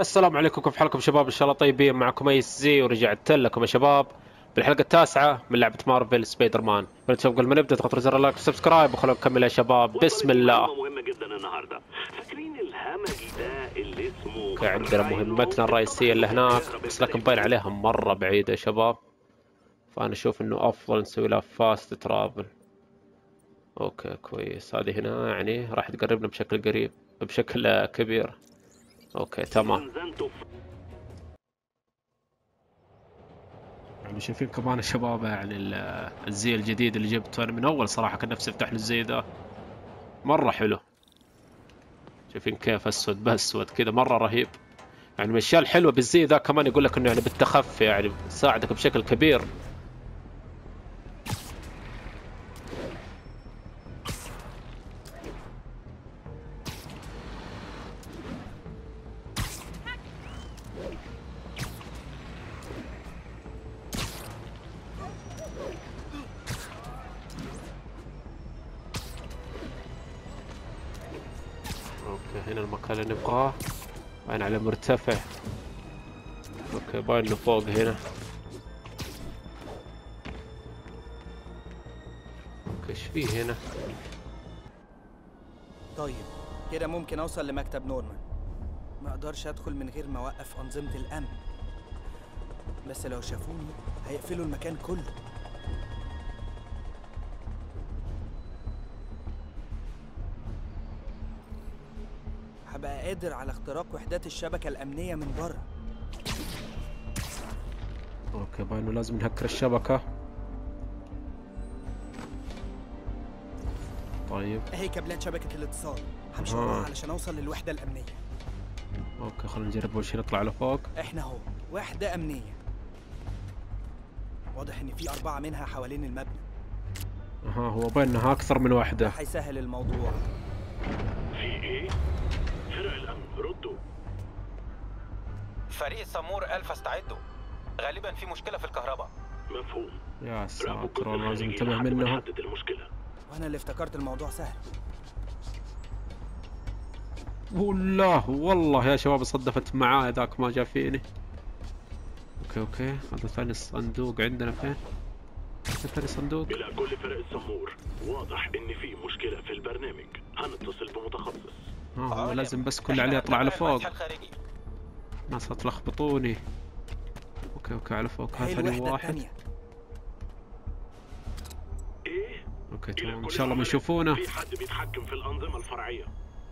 السلام عليكم كيف حالكم شباب ان شاء الله طيبين معكم ايس زي ورجعت لكم يا شباب بالحلقه التاسعه من لعبه مارفل سبايدر مان شباب قبل ما نبدا تضغطوا زر اللايك وسبسكرايب وخلونا نكمل يا شباب بسم الله مهمة جدا النهارده فاكرين الهمجي ده اللي اسمه اوكي عندنا مهمتنا الرئيسيه اللي هناك بس لكن باين عليها مره بعيده يا شباب فانا اشوف انه افضل نسوي لها فاست ترافل اوكي كويس هذه هنا يعني راح تقربنا بشكل قريب بشكل آه، كبير اوكي تمام زنزانته يعني شايفين كمان يا شباب يعني ال- الزي الجديد اللي جبته انا من اول صراحه كان نفسي افتح له الزي ده مره حلو شايفين كيف اسود باسود كذا مره رهيب يعني من الاشياء الحلوه بالزي ذا كمان يقول لك انه يعني بالتخفي يعني يساعدك بشكل كبير اوكي هنا المكان اللي نبغاه باين عليه مرتفع اوكي باين انه فوق هنا اوكي ايش فيه هنا طيب كده ممكن اوصل لمكتب نورمان ما اقدرش ادخل من غير ما اوقف انظمه الامن بس لو شافوني هيقفلوا المكان كله هبقى قادر على اختراق وحدات الشبكه الامنيه من بره اوكي باين انه لازم نهكر الشبكة طيب اهي كابلات شبكه الاتصال همشي آه. وراها علشان اوصل للوحده الامنيه اوكي خلينا نجرب اول شيء نطلع لفوق احنا اهو وحده امنيه واضح ان في اربعه منها حوالين المبنى اها هو باين انها اكثر من واحدة هيسهل الموضوع في ايه؟ فرق الامن ردوا فريق سمور ألف استعدوا غالبا في مشكلة في الكهرباء مفهوم يا راقبوا ساتر كل والله لازم الخارجين ننتبه لحد ما منهم نحدد المشكلة وانا اللي افتكرت الموضوع سهل والله والله يا شباب صدفت معاي ذاك ما جا فيني اوكي اوكي هذا ثاني صندوق عندنا فين؟ هذا ثاني صندوق الى كل فرق السمور واضح ان في مشكلة في البرنامج هنتصل بمتخصص ها هو عالم. لازم بس كل إحنا عليه يطلع هنتابع لفوق المسح الخارجي ناس هتلخبطوني اوكي اوكي على فوق هي هذا ثاني الوحده واحد الثانيه ايه؟ اوكي إلى تمام ان كل شاء الله ما العملاء، يشوفونا في حد بيتحكم في الانظمة الفرعية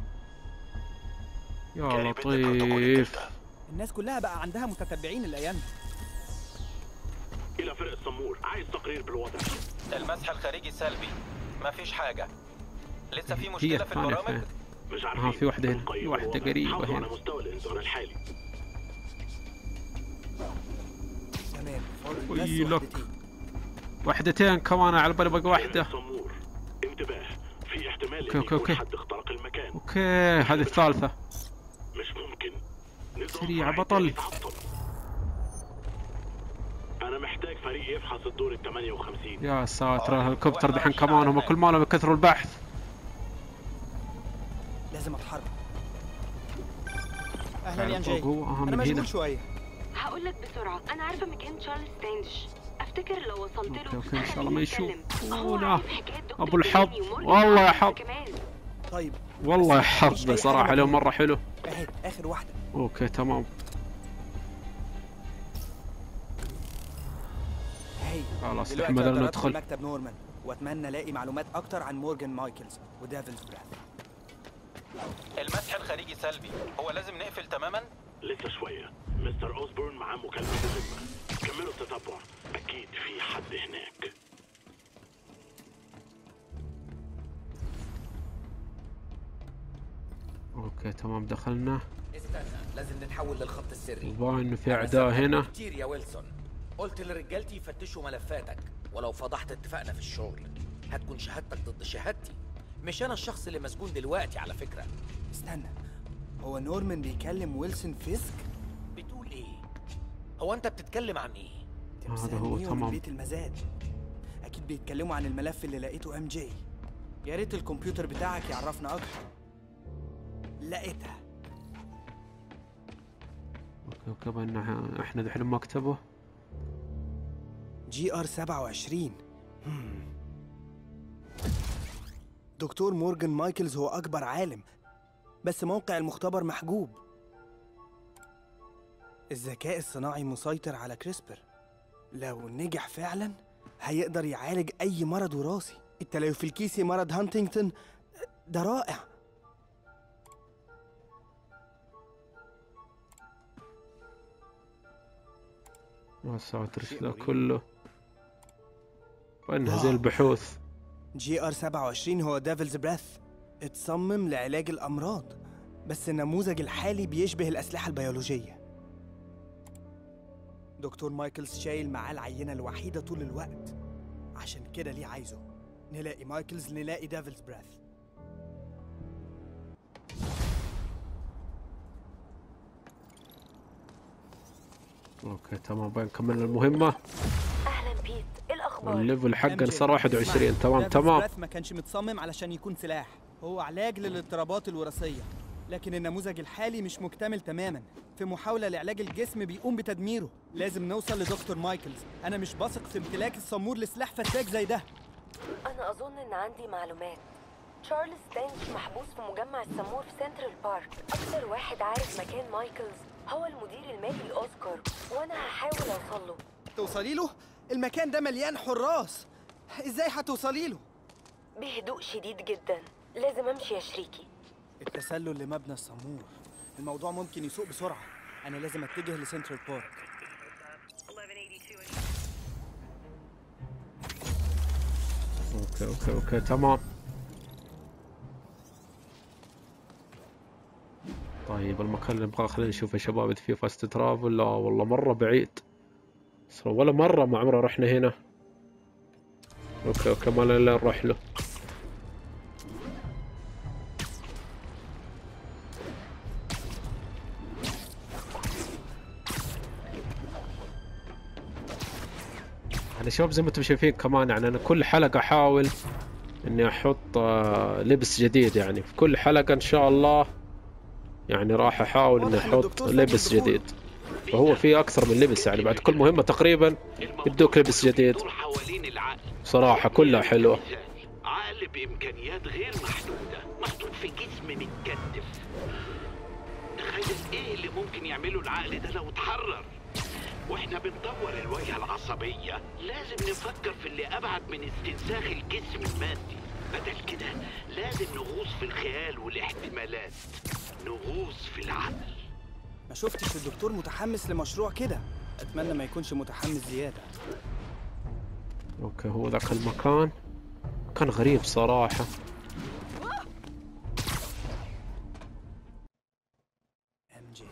يا لطيف الناس كلها بقى عندها متتبعين الايام دي الى فرق السمور عايز تقرير بالوضع المسح الخارجي سلبي مفيش حاجة لسه في هي مشكلة في الثانية البرامج فين؟ مش آه، عارفين في واحدة هنا. بنقيم في واحدة الوضع. قريبة حافظوا هنا. على مستوى الانذار الحالي تمام فاضل وي بس لك. وحدتين وحدتين كمان على بالي باقي فرق واحدة السمور انتباه في احتمال أوكي، ان أوكي، يكون أوكي. حد اخترق المكان اوكي هذه الثالثة مش ممكن نظام سريع فرعي بطل. تاني اتعطل. انا محتاج فريق يفحص الدور ال 58 يا ساتر آه، الهليكوبتر وإحنا دحين ماشيين كمان على هم هناك. كل مالهم يكثروا البحث لازم اتحرك على اهلا يا فوق جاي هو اهم انا من هنا مشغول شويه هقول لك بسرعة أنا عارفة مكان تشارلز ستاندش أفتكر لو وصلت له أوكي، أوكي، إن شاء الله ما هخليه يشوف. يتكلم. هو أوه، عارف حكاية دكتور أبو الحظ. تاني ومورجان والله يا وعارفة حظ. كمان. طيب والله يا بس حظ مفيش أي بصراحة حاجة اليوم مهمة. مرة حلو اهي اخر واحده اوكي تمام اهي خلاص دلوقتي نحمد اقدر الله ادخل ندخل مكتب نورمان واتمنى الاقي معلومات اكتر عن مورجان مايكلز وديفلز براث المسح الخارجي سلبي هو لازم نقفل تماما لسه شويه مستر اوزبورن معاه مكالمه مهمه كملوا التتبع اكيد في حد هناك اوكي تمام دخلنا استنى لازم نتحول للخط السري وباين انه في أنا اعداء سامعك هنا كتير يا ويلسون قلت لرجالتي يفتشوا ملفاتك ولو فضحت اتفقنا في الشغل هتكون شهادتك ضد شهادتي مش انا الشخص اللي مسجون دلوقتي على فكره استنى هو نورمان بيكلم ويلسون فيسك بتقول ايه هو انت بتتكلم عن ايه تمثال هو نيو تمام. من بيت المزاد اكيد بيتكلموا عن الملف اللي لقيته ام جي يا ريت الكمبيوتر بتاعك يعرفنا اكتر لقيتها اوكي كمان إحنا- احنا دحين مكتبه جي ار 27 هم. دكتور مورجان مايكلز هو أكبر عالم بس موقع المختبر محجوب الذكاء الصناعي مسيطر على كريسبر لو نجح فعلا هيقدر يعالج أي مرض وراثي التليف الكيسي مرض هانتينغتون ده رائع يا ساتر ايش شيء ذا مريب. كله وانها زي واو. البحوث جي ار 27 هو ديفلز بريث اتصمم لعلاج الأمراض بس النموذج الحالي بيشبه الأسلحة البيولوجية دكتور مايكلز شايل معاه العينة الوحيدة طول الوقت عشان كده ليه عايزه نلاقي مايكلز نلاقي ديفلز بريث اوكي تمام بين كملنا المهمة اهلا بيت ايه الاخبار والليفل حقنا MJ. صار 21 اسمع، تمام Devil's تمام Breath ما كانش متصمم علشان يكون سلاح هو علاج للاضطرابات الوراثية لكن النموذج الحالي مش مكتمل تماما في محاولة لعلاج الجسم بيقوم بتدميره لازم نوصل لدكتور مايكلز أنا مش بثق في امتلاك الصمور لسلاح فتاك زي ده انا اظن ان عندي معلومات تشارلز ستانج محبوس في مجمع السمور في سنترال بارك اكتر واحد عارف مكان مايكلز هو المدير المالي لاوسكار وانا هحاول اوصل له توصلي له المكان ده مليان حراس ازاي هتوصلي له بهدوء شديد جدا لازم امشي يا شريكي التسلل لمبنى السمور الموضوع ممكن يسوق بسرعة أنا لازم أتجه لسنترال بارك اوكي اوكي اوكي تمام طيب المكان اللي نبغاه خلينا نشوف يا شباب اذا في فاست ترافل لا والله مرة بعيد بس ولا مرة ما عمرنا رحنا هنا اوكي اوكي ما لنا الا نروح له يعني شباب زي ما انتم شايفين كمان يعني انا كل حلقة احاول اني احط آه، لبس جديد يعني في كل حلقة ان شاء الله يعني راح احاول اني واضح إن احط الدكتور سجل لبس دخوله. جديد فهو في اكثر من لبس يعني بعد كل مهمة تقريبا يدوك لبس جديد يدور حوالين العقل صراحة كلها حلوة مثال، عقل بامكانيات غير محدوده محطوط في جسم متكتف تخيل ايه اللي ممكن يعمله العقل ده لو اتحرر واحنا بنطور الواجهه العصبيه لازم نفكر في اللي ابعد من استنساخ الجسم المادي بدل كده لازم نغوص في الخيال والاحتمالات نغوص في العقل ما شفتش الدكتور متحمس لمشروع كده أتمنى ما يكونش متحمس زيادة اوكي هو ذاك المكان كان غريب صراحة ام جي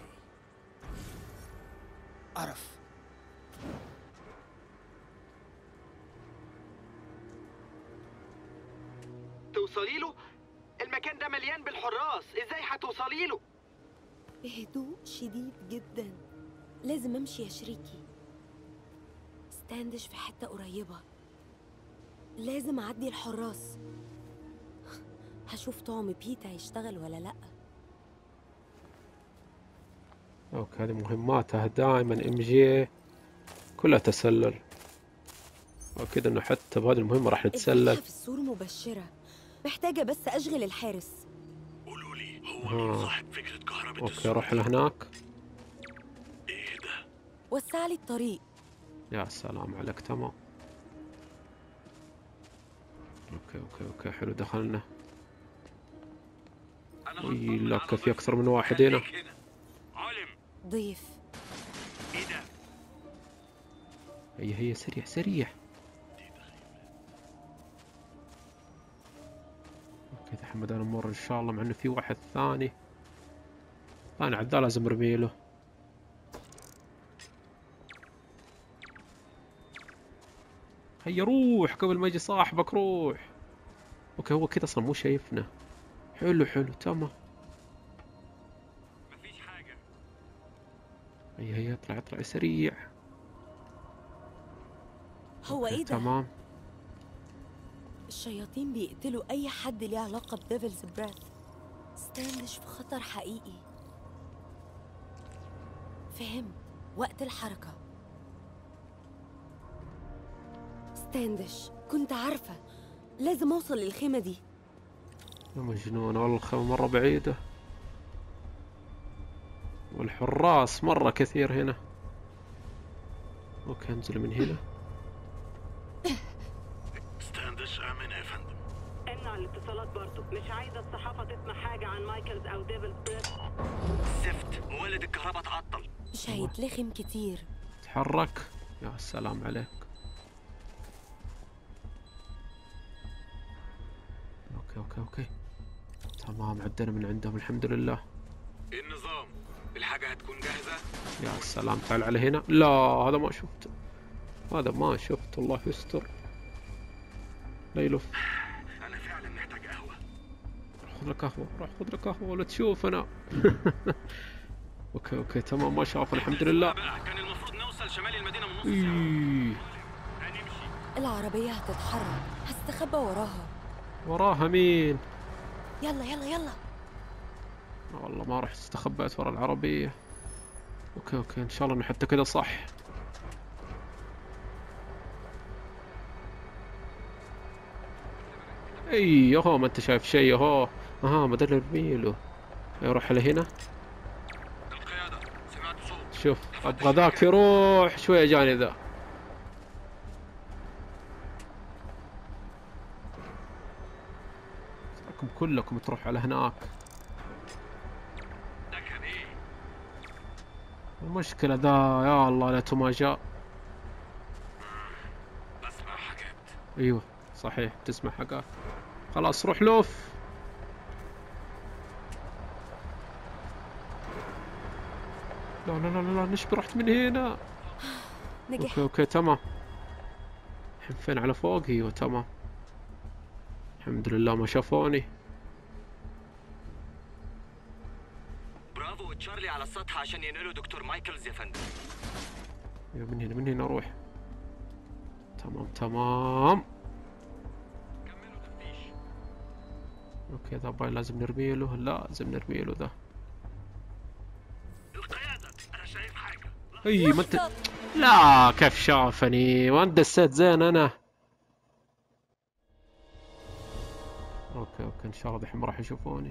قرف توصلي له المكان ده مليان بالحراس ازاي هتوصلي له بهدوء شديد جدا لازم امشي يا شريكي ستاندش في حتة قريبة لازم اعدي الحراس هشوف طعم بيت هيشتغل ولا لأ اوكي هذه مهماتها دائما ام جي كلها تسلل واكيد انه حتى بهذه المهمة راح الفتحة نتسلل في السور مبشرة محتاجة بس أشغل الحارس قولوا لي آه. هو مين صاحب فكره كهرباء اوكي اروح لهناك ايه ده وسع لي الطريق يا سلام عليك تمام اوكي اوكي اوكي حلو دخلنا انا اي لا في اكثر من واحد هنا علم ضيف ايه ده هي هي سريع سريع اوكي دحين بدأنا نمر ان شاء الله مع انه في واحد ثاني ثاني عدال لازم ارمي له هيا روح قبل ما يجي صاحبك روح اوكي هو كذا اصلا مو شايفنا حلو حلو تمام مفيش حاجه هيا هيا اطلع اطلع سريع هو أوكي، ايه ده؟ تمام الشياطين بيقتلوا أي حد ليه علاقة بديفلز بريث ستاندش في خطر حقيقي فهم وقت الحركة ستاندش كنت عارفة لازم أوصل للخيمة دي يا مجنون والله الخيمة مرة بعيدة والحراس مرة كثير هنا اوكي انزل من هنا ستاندش امن يا فندم امنع الاتصالات برضو مش عايزة الصحافة تسمع حاجة عن مايكلز أو ديفل بريس زفت ولد الكهرباء تعطل مش هيتلخم كتير تحرك يا سلام عليك اوكي اوكي اوكي تمام عدينا من عندهم الحمد لله النظام الحاجة هتكون جاهزة يا سلام تعال على هنا لا هذا ما شفت هذا ما شفت الله يستر لا يلف انا فعلا محتاج قهوة روح خذ لك قهوة روح خذ لك قهوة ولا تشوفنا اوكي اوكي تمام ما شاف الحمد لله بقى كان المفروض نوصل شمال المدينة من نص إيه. هنمشي العربية هتتحرك هستخبى وراها وراها مين يلا يلا يلا والله ما رحت استخبيت ورا العربية اوكي اوكي ان شاء الله انه حتى كذا صح اي يهو ما انت شايف شيء يهو اها ما ده اللي ارميله يروح لهنا القيادة سمعت صوت شوف ابغى ذاك يروح شوية جاني ذا تراكم كلكم تروح على هناك ده كان ايه المشكلة ذا يا الله ليته ما جاء بسمع حاجات ايوه صحيح تسمع حاجات خلاص روح لوف لا لا لا لا نشبي رحت من هنا نجح اوكي اوكي تمام الحين فين على فوق ايوه تمام الحمد لله ما شافوني برافو وتشارلي على السطح عشان ينقلوا دكتور مايكلز يا فندم ايوه من هنا من هنا اروح تمام تمام كملوا تفتيش اوكي ذا باي لازم نرمي له لازم نرمي له ذا القيادة انا شايف حاجة اي ما انت لا كيف شافني وانت دسيت زين انا اوكي اوكي ان شاء الله دحين ما راح يشوفوني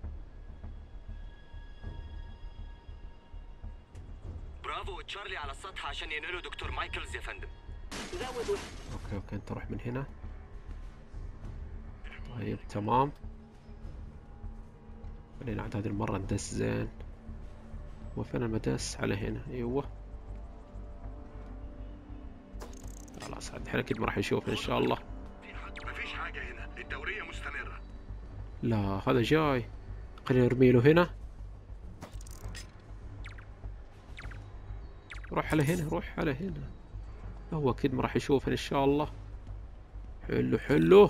برافو وتشارلي على السطح عشان ينقلوا دكتور مايكلز يا فندم زود واحد اوكي اوكي انت روح من هنا طيب تمام خلينا عاد هذه المرة ندس زين وفين المدس على هنا ايوه خلاص عاد الحين اكيد ما راح يشوف ان شاء الله في حد مفيش حاجة هنا الدورية مستمرة لا هذا جاي خلينا نرمي له هنا روح على هنا روح على هنا هو اكيد ما راح يشوفني ان شاء الله حلو حلو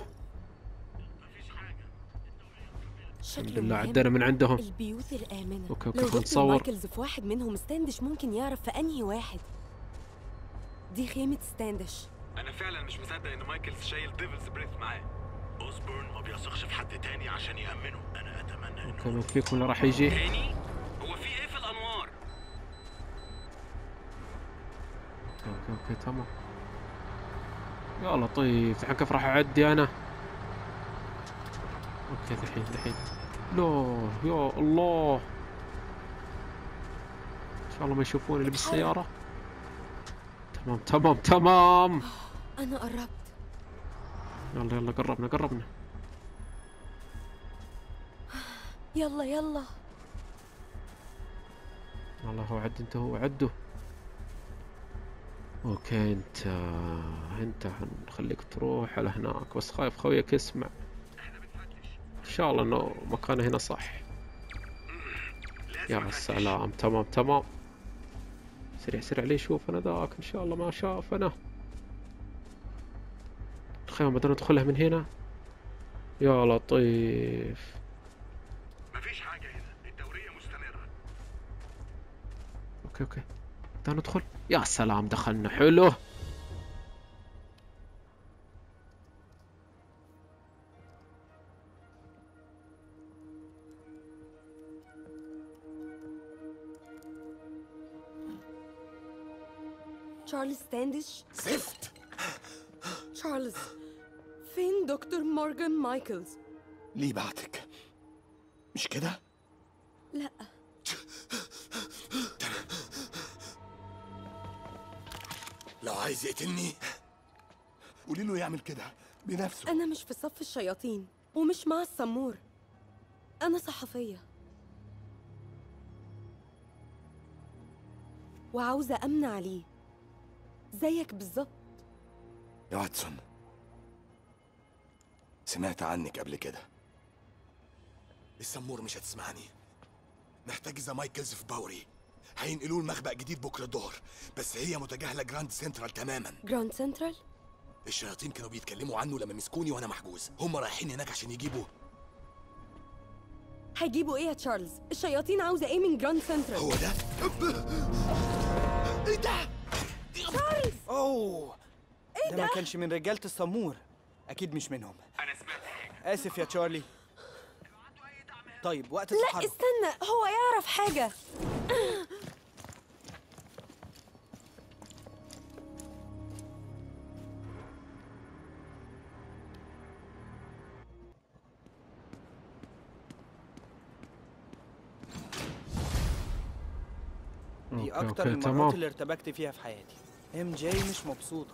شكله الحمد لله مهم. عدينا من عندهم البيوت الآمنة أوكي، أوكي، لو خلينا دكتور نصور. مايكلز في واحد منهم ستاندش ممكن يعرف في أنهي واحد دي خيمة ستاندش انا فعلا مش مصدق ان مايكلز شايل ديفلز بريث معاه اوسبورن ما بيثقش في حد تاني عشان يأمنه انا اتمنى انه كمان فيكم اللي راح يجي تاني هو في ايه في الانوار اوكي اوكي اوكي تمام يا لطيف الحين كيف راح اعدي انا اوكي دحين دحين لا يا الله ان شاء الله ما يشوفوني اللي بالسيارة تمام تمام تمام أنا قربت يلا يلا قربنا قربنا يلا يلا والله هو عد انت هو عدوا اوكي انت انت حنخليك تروح على هناك بس خايف خويك يسمع ان شاء الله انه مكانه هنا صح يا سلام تمام تمام سريع سريع ليه شوف انا ذاك ان شاء الله ما شافنا الخيمة بدنا ندخلها من هنا يا لطيف مفيش حاجة هنا الدورية مستمرة اوكي اوكي بدنا ندخل يا سلام دخلنا حلو تشارلز ستاندش زفت تشارلز فين دكتور مورجان مايكلز ليه بعتك مش كده لا لو عايز يقتلني قولي له يعمل كده بنفسه انا مش في صف الشياطين ومش مع السمور انا صحفيه وعاوزه امنع عليه زيك بالظبط يا واتسون سمعت عنك قبل كده السمور مش هتسمعني محتاج إذا مايكلز في باوري هينقلوه المخبأ جديد بكرة الظهر بس هي متجاهلة جراند سنترال تماما جراند سنترال الشياطين كانوا بيتكلموا عنه لما مسكوني وانا محجوز هم رايحين هناك عشان يجيبوا هيجيبوا ايه يا تشارلز الشياطين عاوزه ايه من جراند سنترال هو ده ايه ده تشارلز اوه ايه ده ده ما كانش من رجاله السمور اكيد مش منهم انا سمعت اسف يا تشارلي طيب وقت لا التحرك استنى هو يعرف حاجه دي أوكي، اكتر أوكي، المرات تمام. اللي ارتبكت فيها في حياتي ام جي مش مبسوطه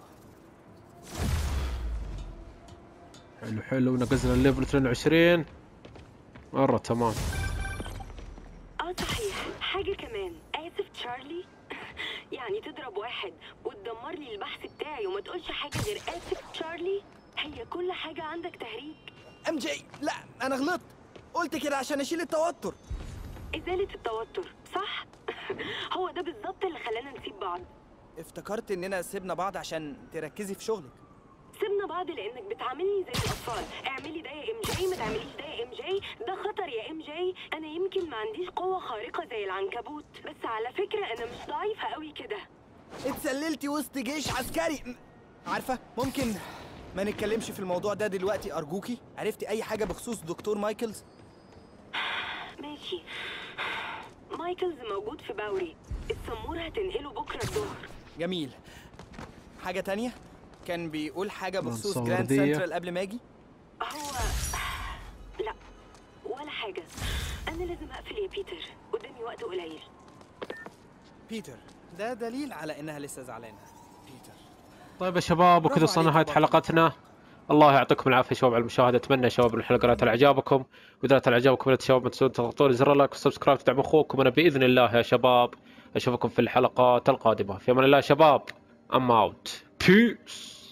حلو حلو نقزنا الليفل 22 مرة تمام اه صحيح حاجة كمان آسف تشارلي يعني تضرب واحد وتدمر لي البحث بتاعي وما تقولش حاجة غير آسف تشارلي هي كل حاجة عندك تهريج ام جي لا انا غلطت قلت كده عشان اشيل التوتر إزالة التوتر صح؟ هو ده بالظبط اللي خلانا نسيب بعض افتكرت اننا سيبنا بعض عشان تركزي في شغلك سيبنا بعض لانك بتعاملني زي الاطفال اعملي ده يا ام جي ما تعمليش ده يا ام جي ده خطر يا ام جي انا يمكن ما عنديش قوه خارقه زي العنكبوت بس على فكره انا مش ضعيفه قوي كده اتسللتي وسط جيش عسكري م- عارفه ممكن ما نتكلمش في الموضوع ده دلوقتي ارجوكي عرفتي اي حاجه بخصوص دكتور مايكلز ماشي مايكلز موجود في باوري السمور هتنقله بكره الظهر جميل حاجه تانية كان بيقول حاجه بخصوص منصة جراند وردية. سنترال قبل ما اجي هو لا ولا حاجه انا لازم اقفل يا بيتر قدامي وقت قليل بيتر ده دليل على انها لسه زعلانه بيتر طيب يا شباب برافو وكذا وصلنا عليك نهاية يا بطل. حلقتنا الله يعطيكم العافية يا شباب على المشاهدة أتمنى يا شباب إن الحلقة نالت إعجابكم وإذا نالت إعجابكم يا شباب ما تنسون تضغطون زر اللايك والسبسكرايب تدعموا أخوكم أنا بإذن الله يا شباب أشوفكم في الحلقات القادمة في أمان الله يا شباب أم أوت بيس